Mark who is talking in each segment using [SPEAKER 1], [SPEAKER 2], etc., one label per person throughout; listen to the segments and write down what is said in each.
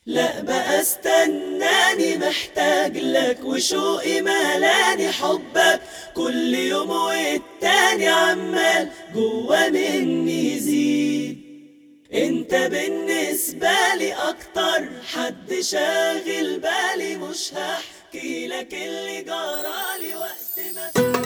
[SPEAKER 1] لا بقى استناني محتاج لك وشوقي ملاني حبك كل يوم والتاني عمال جوا مني يزيد انت بالنسبة لي اكتر حد شاغل بالي مش هحكي لك اللي جرالي وقت ما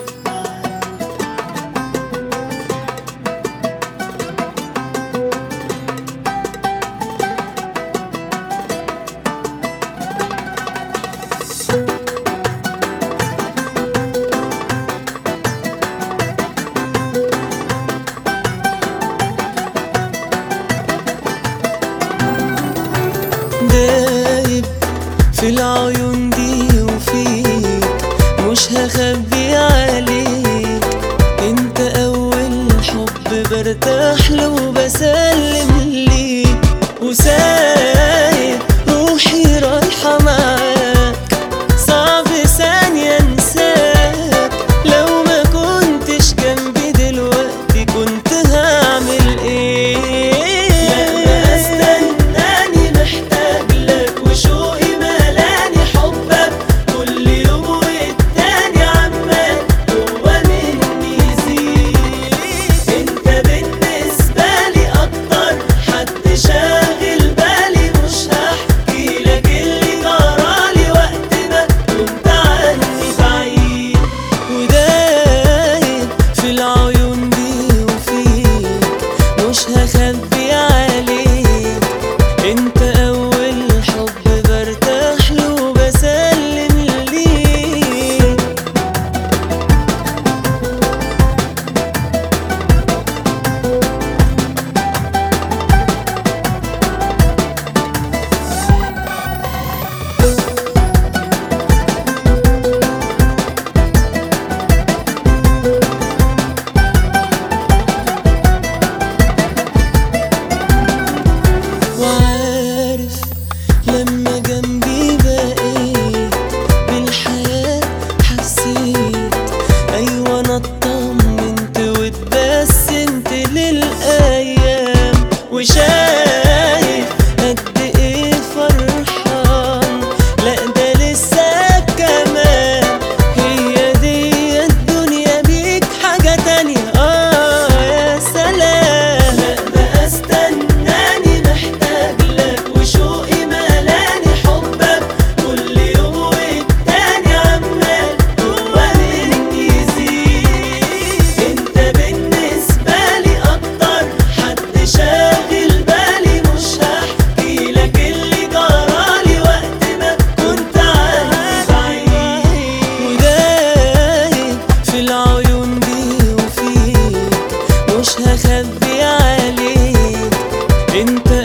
[SPEAKER 2] دايب في العيون دي وفيك مش هخبي عليك انت اول حب برتاح له وبسلم ليك وسايب روحي رايحة معاك صعب ثانية انساك لو ما كنتش جنبي دلوقتي كنت هعمل ايه
[SPEAKER 1] لا استناني محتاج لك وشوقي ملاني حبك كل يوم والتاني عمال جوا مني يزيد انت بالنسبة لي اكتر حد شاغل بالي مش هحكي لك اللي جرالي وقت ما كنت عني بعيد
[SPEAKER 2] ودايب في العيون دي وفيك مش هخبي عليك انت اول حب برتاح له وبسلم ليك وعارف لما جنبي بقيت بالحياة حسيت أيوة أنا اطمنت واتبسمت للأيام وشايف قد إيه فرحان لا ده لسه كمان هي دي الدنيا بيك حاجة تانية آه يا سلام
[SPEAKER 1] لا بقى استناني محتاج لك وشوقي ملاني حبك كل يوم والتاني عمال جوا مني يزيد انت بالنسبة لي اكتر حد شاغل بالي مش هحكي لك اللي جرالي وقت ما كنت عني بعيد
[SPEAKER 2] ودايب في العيون دي وفيك مش هخبي عليك انت